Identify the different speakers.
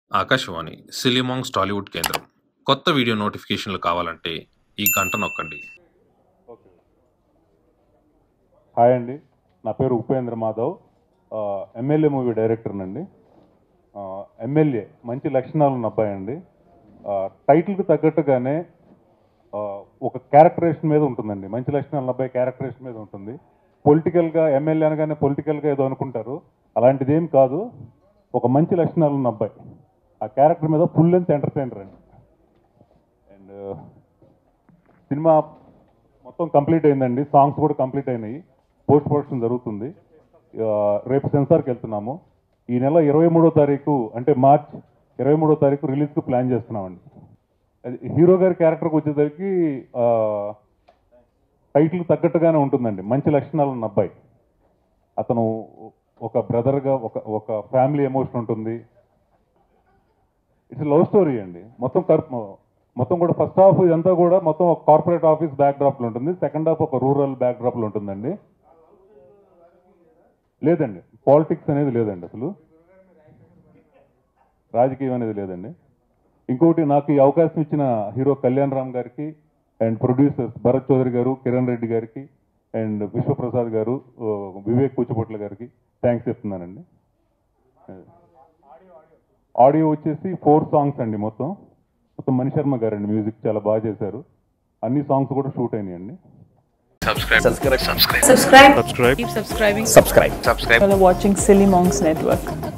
Speaker 1: ఆకాశవాణి సిలిమాంగ్స్ టాలీవుడ్ కేంద్రం కొత్త వీడియో నోటిఫికేషన్లు కావాలంటే ఈ గంట నొక్కండి
Speaker 2: ఓకే హాయ్ అండి నా పేరు ఉపేంద్ర మాధవ్ ఆ, ఎమ్మెల్యే మూవీ డైరెక్టర్నండి ఆ, ఎమ్మెల్యే మంచి లక్షణాలు ఉన్న అబ్బాయి అండి ఆ, టైటిల్కి తగ్గట్టుగానే ఆ, ఒక క్యారెక్టరేషన్ మీద ఉంటుందండి మంచి లక్షణాలు ఉన్న అబ్బాయి క్యారెక్టరేషన్ మీద ఉంటుంది పొలిటికల్గా ఎమ్మెల్యే అనగానే పొలిటికల్గా ఏదో అనుకుంటారు అలాంటిది ఏం కాదు ఒక మంచి లక్షణాలు ఉన్న అబ్బాయి ఆ క్యారెక్టర్ మీద ఫుల్ లెంత్ ఎంటర్టైనర్ అండి అండ్ సినిమా మొత్తం కంప్లీట్ అయిందండి సాంగ్స్ కూడా కంప్లీట్ అయినాయి పోస్ట్ ప్రొడక్షన్ జరుగుతుంది ఆ, రేపు సెన్సార్కి వెళ్తున్నాము ఈ నెల ఇరవై మూడో తారీఖు అంటే మార్చ్ ఇరవై మూడో తారీఖు రిలీజ్కి ప్లాన్ చేస్తున్నామండి అది హీరో గారి క్యారెక్టర్కి వచ్చేసరికి ఆ, టైటిల్ తగ్గట్టుగానే ఉంటుందండి మంచి లక్షణాలు ఉన్న అబ్బాయి అతను ఒక బ్రదర్గా ఒక ఒక ఫ్యామిలీ ఎమోషన్ ఉంటుంది ఇట్స్ లవ్ స్టోరీ అండి మొత్తం కర్- మొత్తం కూడా ఫస్ట్ హాఫ్ ఇదంతా కూడా మొత్తం ఒక కార్పొరేట్ ఆఫీస్ బ్యాక్ డ్రాప్ లో ఉంటుంది సెకండ్ హాఫ్ ఒక రూరల్ బ్యాక్ డ్రాప్ లో ఉంటుందండి లేదండి పాలిటిక్స్ అనేది లేదండి అసలు రాజకీయం అనేది లేదండి ఇంకొకటి నాకు ఈ అవకాశం ఇచ్చిన హీరో కళ్యాణ్ రామ్ గారికి అండ్ ప్రొడ్యూసర్స్ భరత్ చౌదరి గారు కిరణ్ రెడ్డి గారికి అండ్ విశ్వప్రసాద్ గారు ఓ, వివేక్ కూచిపొట్ల గారికి థ్యాంక్స్ చెప్తున్నానండి ఆడియో వచ్చేసి ఫోర్ సాంగ్స్ అండి మొత్తం మొత్తం మణిశర్మ గారండి మ్యూజిక్ చాలా బాగా చేశారు అన్ని సాంగ్స్ కూడా షూట్ అయినాయండి
Speaker 3: subscribe
Speaker 4: Keep subscribing.
Speaker 3: subscribe
Speaker 4: You're watching Silly Monks Network.